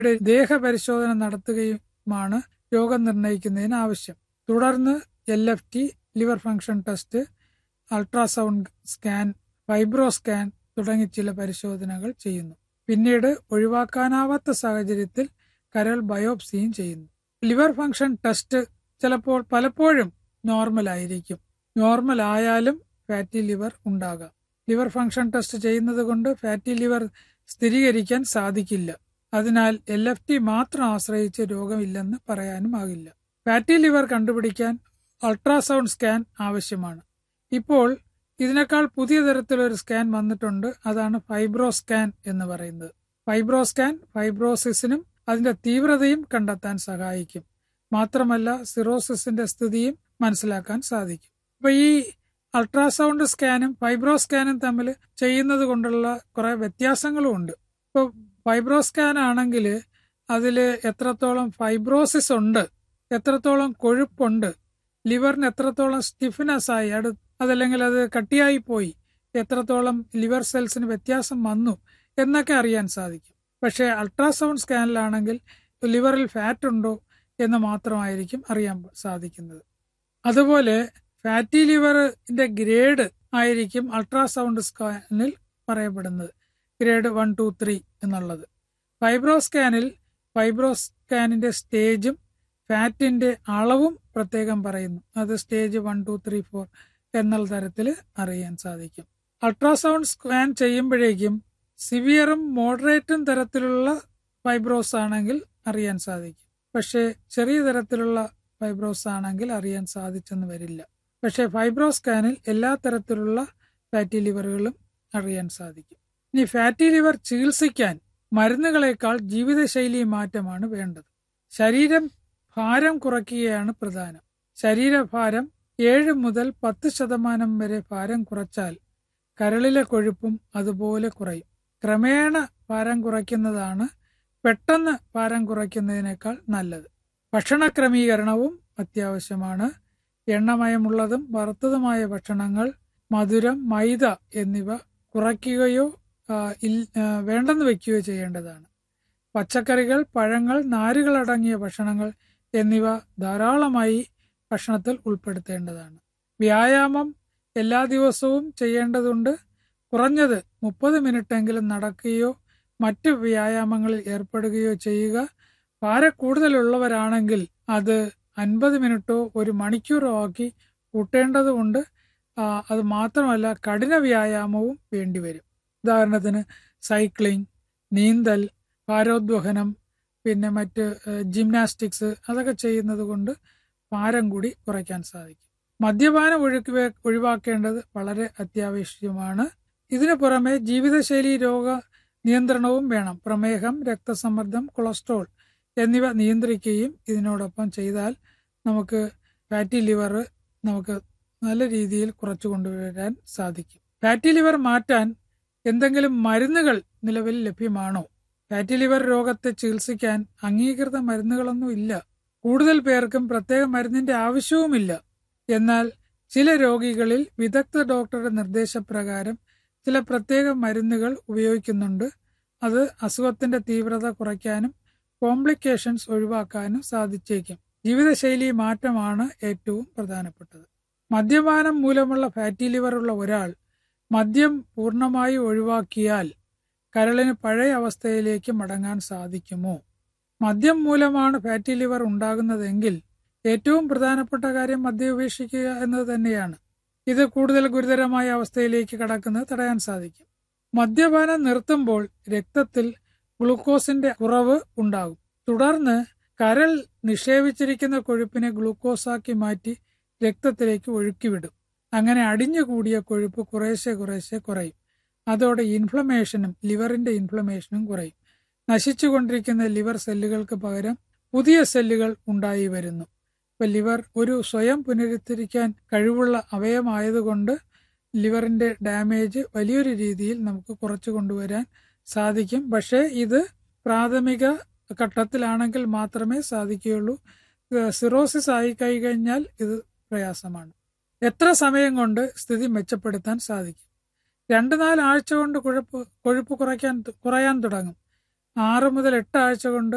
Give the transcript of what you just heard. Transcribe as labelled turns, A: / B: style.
A: ഇവിടെ ദേഹപരിശോധന നടത്തുകയുമാണ് രോഗം നിർണ്ണയിക്കുന്നതിന് ആവശ്യം തുടർന്ന് L F T liver function test ultrasound scan fibro scan തുടങ്ങി ചില പരിശോധനകൾ ചെയ്യുന്നു പിന്നീട് ഒഴിവാക്കാനാവാത്ത സാഹചര്യത്തിൽ കരൾ ബയോപ്സിയും ചെയ്യുന്നു ലിവർ ഫംഗ്ഷൻ ടെസ്റ്റ് ചിലപ്പോൾ പലപ്പോഴും നോർമൽ ആയിരിക്കും നോർമൽ ആയാലും ഫാറ്റി ലിവർ ഉണ്ടാകാം ലിവർ ഫംഗ്ഷൻ ടെസ്റ്റ് ചെയ്യുന്നത് കൊണ്ട് ഫാറ്റി ലിവർ സ്ഥിരീകരിക്കാൻ സാധിക്കില്ല അതിനാൽ എൽ എഫ് ടി മാത്രം ആശ്രയിച്ച് രോഗമില്ലെന്ന് പറയാനും ആകില്ല ഫാറ്റി ലിവർ കണ്ടുപിടിക്കാൻ അൾട്രാസൗണ്ട് സ്കാൻ ആവശ്യമാണ് ഇപ്പോൾ ഇതിനേക്കാൾ പുതിയ തരത്തിലൊരു സ്കാൻ വന്നിട്ടുണ്ട് അതാണ് ഫൈബ്രോ സ്കാൻ എന്ന് പറയുന്നത് ഫൈബ്രോ സ്കാൻ ഫൈബ്രോസിസിനും അതിന്റെ തീവ്രതയും കണ്ടെത്താൻ സഹായിക്കും മാത്രമല്ല സിറോസിസിന്റെ സ്ഥിതിയും മനസ്സിലാക്കാൻ സാധിക്കും അപ്പൊ ഈ അൾട്രാസൗണ്ട് സ്കാനും ഫൈബ്രോ സ്കാനും തമ്മിൽ ചെയ്യുന്നത് കൊണ്ടുള്ള കുറെ വ്യത്യാസങ്ങളും ഉണ്ട് ഇപ്പോൾ ഫൈബ്രോ സ്കാൻ ആണെങ്കിൽ അതിൽ എത്രത്തോളം ഫൈബ്രോസിസ് ഉണ്ട് എത്രത്തോളം കൊഴുപ്പുണ്ട് ലിവറിന് എത്രത്തോളം സ്റ്റിഫ്നെസ് ആയി അടു അതല്ലെങ്കിൽ അത് കട്ടിയായി പോയി എത്രത്തോളം ലിവർ സെൽസിന് വ്യത്യാസം വന്നു എന്നൊക്കെ അറിയാൻ സാധിക്കും പക്ഷേ അൾട്രാസൗണ്ട് സ്കാനിലാണെങ്കിൽ ലിവറിൽ ഫാറ്റ് ഉണ്ടോ എന്ന് മാത്രമായിരിക്കും അറിയാൻ സാധിക്കുന്നത് അതുപോലെ ഫാറ്റി ലിവറിന്റെ ഗ്രേഡ് ആയിരിക്കും അൾട്രാസൗണ്ട് സ്കാനിൽ പറയപ്പെടുന്നത് ഗ്രേഡ് വൺ ടു ത്രീ എന്നുള്ളത് ഫൈബ്രോ സ്കാനിൽ ഫൈബ്രോ സ്കാനിന്റെ സ്റ്റേജും ഫാറ്റിന്റെ അളവും പ്രത്യേകം പറയുന്നു അത് stage one two three four എന്നുള്ള തരത്തിൽ അറിയാൻ സാധിക്കും അൾട്രാസൗണ്ട് സ്കാൻ ചെയ്യുമ്പോഴേക്കും സിവിയറും മോഡറേറ്റും തരത്തിലുള്ള ഫൈബ്രോസ് ആണെങ്കിൽ അറിയാൻ സാധിക്കും പക്ഷേ ചെറിയ തരത്തിലുള്ള ഫൈബ്രോസ് ആണെങ്കിൽ അറിയാൻ സാധിച്ചെന്ന് വരില്ല പക്ഷേ ഫൈബ്രോ സ്കാനിൽ എല്ലാ തരത്തിലുള്ള ഫാറ്റി ലിവറുകളും അറിയാൻ സാധിക്കും ഇനി ഫാറ്റി ലിവർ ചികിത്സിക്കാൻ മരുന്നുകളെക്കാൾ ജീവിതശൈലി മാറ്റമാണ് വേണ്ടത് ശരീരം ഭാരം കുറയ്ക്കുകയാണ് പ്രധാനം ശരീരഭാരം ഏഴ് മുതൽ പത്ത് ശതമാനം വരെ ഭാരം കുറച്ചാൽ കരളിലെ കൊഴുപ്പും അതുപോലെ കുറയും ക്രമേണ ഭാരം കുറയ്ക്കുന്നതാണ് പെട്ടെന്ന് ഭാരം കുറയ്ക്കുന്നതിനേക്കാൾ നല്ലത് ഭക്ഷണ ക്രമീകരണവും അത്യാവശ്യമാണ് എണ്ണമയമുള്ളതും വറുത്തതുമായ ഭക്ഷണങ്ങൾ മധുരം മൈദ എന്നിവ കുറയ്ക്കുകയോ വേണ്ടെന്ന് വെക്കുകയോ ചെയ്യേണ്ടതാണ് പച്ചക്കറികൾ പഴങ്ങൾ നാരുകൾ അടങ്ങിയ ഭക്ഷണങ്ങൾ എന്നിവ ധാരാളമായി ഭക്ഷണത്തിൽ ഉൾപ്പെടുത്തേണ്ടതാണ് വ്യായാമം എല്ലാ ദിവസവും ചെയ്യേണ്ടതുണ്ട് കുറഞ്ഞത് മുപ്പത് മിനിറ്റെങ്കിലും നടക്കുകയോ മറ്റ് വ്യായാമങ്ങളിൽ ഏർപ്പെടുകയോ ചെയ്യുക ഭാര കൂടുതലുള്ളവരാണെങ്കിൽ അത് അൻപത് മിനിറ്റോ ഒരു മണിക്കൂറോ ആക്കി കൂട്ടേണ്ടതുകൊണ്ട് അത് മാത്രമല്ല കഠിന വ്യായാമവും വേണ്ടിവരും ഉദാഹരണത്തിന് സൈക്ലിംഗ് നീന്തൽ ഭാരോദ്വഹനം പിന്നെ മറ്റ് ജിംനാസ്റ്റിക്സ് അതൊക്കെ ചെയ്യുന്നത് കൊണ്ട് ഭാരം കൂടി കുറയ്ക്കാൻ സാധിക്കും മദ്യപാനം ഒഴുക്കി ഒഴിവാക്കേണ്ടത് വളരെ അത്യാവശ്യമാണ് ഇതിനു പുറമെ ജീവിതശൈലി രോഗ നിയന്ത്രണവും വേണം പ്രമേഹം രക്തസമ്മർദ്ദം കൊളസ്ട്രോൾ എന്നിവ നിയന്ത്രിക്കുകയും ഇതിനോടൊപ്പം ചെയ്താൽ നമുക്ക് ഫാറ്റി ലിവർ നമുക്ക് നല്ല രീതിയിൽ കുറച്ചു കൊണ്ടുവരാൻ സാധിക്കും ഫാറ്റി ലിവർ മാറ്റാൻ എന്തെങ്കിലും മരുന്നുകൾ നിലവിൽ ലഭ്യമാണോ ഫാറ്റി ലിവർ രോഗത്തെ ചികിത്സിക്കാൻ അംഗീകൃത മരുന്നുകളൊന്നും ഇല്ല കൂടുതൽ പേർക്കും പ്രത്യേക മരുന്നിന്റെ ആവശ്യവുമില്ല എന്നാൽ ചില രോഗികളിൽ വിദഗ്ധ ഡോക്ടറുടെ നിർദ്ദേശപ്രകാരം ചില പ്രത്യേക മരുന്നുകൾ ഉപയോഗിക്കുന്നുണ്ട് അത് അസുഖത്തിന്റെ തീവ്രത കുറയ്ക്കാനും കോംപ്ലിക്കേഷൻസ് ഒഴിവാക്കാനും സാധിച്ചേക്കും ജീവിതശൈലി മാറ്റമാണ് ഏറ്റവും പ്രധാനപ്പെട്ടത് മദ്യപാനം മൂലമുള്ള ഫാറ്റി ലിവർ ഉള്ള ഒരാൾ മദ്യം പൂർണ്ണമായി ഒഴിവാക്കിയാൽ കരളിന് പഴയ അവസ്ഥയിലേക്ക് മടങ്ങാൻ സാധിക്കുമോ മദ്യം മൂലമാണ് ഫാറ്റി ലിവർ ഉണ്ടാകുന്നതെങ്കിൽ ഏറ്റവും പ്രധാനപ്പെട്ട കാര്യം മദ്യം ഉപേക്ഷിക്കുക എന്നത് തന്നെയാണ് ഇത് കൂടുതൽ ഗുരുതരമായ അവസ്ഥയിലേക്ക് കടക്കുന്നത് തടയാൻ സാധിക്കും മദ്യപാനം നിർത്തുമ്പോൾ രക്തത്തിൽ ഗ്ലൂക്കോസിന്റെ കുറവ് ഉണ്ടാകും തുടർന്ന് കരൾ നിക്ഷേപിച്ചിരിക്കുന്ന കൊഴുപ്പിനെ ഗ്ലൂക്കോസാക്കി മാറ്റി രക്തത്തിലേക്ക് ഒഴുക്കിവിടും അങ്ങനെ അടിഞ്ഞുകൂടിയ കൊഴുപ്പ് കുറേശ്ശെ കുറേശ്ശെ കുറയും അതോടെ ഇൻഫ്ലമേഷനും ലിവറിന്റെ ഇൻഫ്ലമേഷനും കുറയും നശിച്ചുകൊണ്ടിരിക്കുന്ന ലിവർ സെല്ലുകൾക്ക് പകരം പുതിയ സെല്ലുകൾ ഉണ്ടായി വരുന്നു ഇപ്പൊ ലിവർ ഒരു സ്വയം പുനരുദ്ധരിക്കാൻ കഴിവുള്ള അവയമായതുകൊണ്ട് ലിവറിന്റെ ഡാമേജ് വലിയൊരു രീതിയിൽ നമുക്ക് കുറച്ചു കൊണ്ടുവരാൻ സാധിക്കും പക്ഷേ ഇത് പ്രാഥമിക ഘട്ടത്തിലാണെങ്കിൽ മാത്രമേ സാധിക്കുകയുള്ളൂ സിറോസിസ് ആയി കഴിഞ്ഞാൽ ഇത് പ്രയാസമാണ് എത്ര സമയം കൊണ്ട് സ്ഥിതി മെച്ചപ്പെടുത്താൻ സാധിക്കും രണ്ട് നാല് ആഴ്ച കൊണ്ട് കുഴപ്പ് കൊഴുപ്പ് കുറയ്ക്കാൻ കുറയാൻ തുടങ്ങും ആറ് മുതൽ എട്ട് ആഴ്ച കൊണ്ട്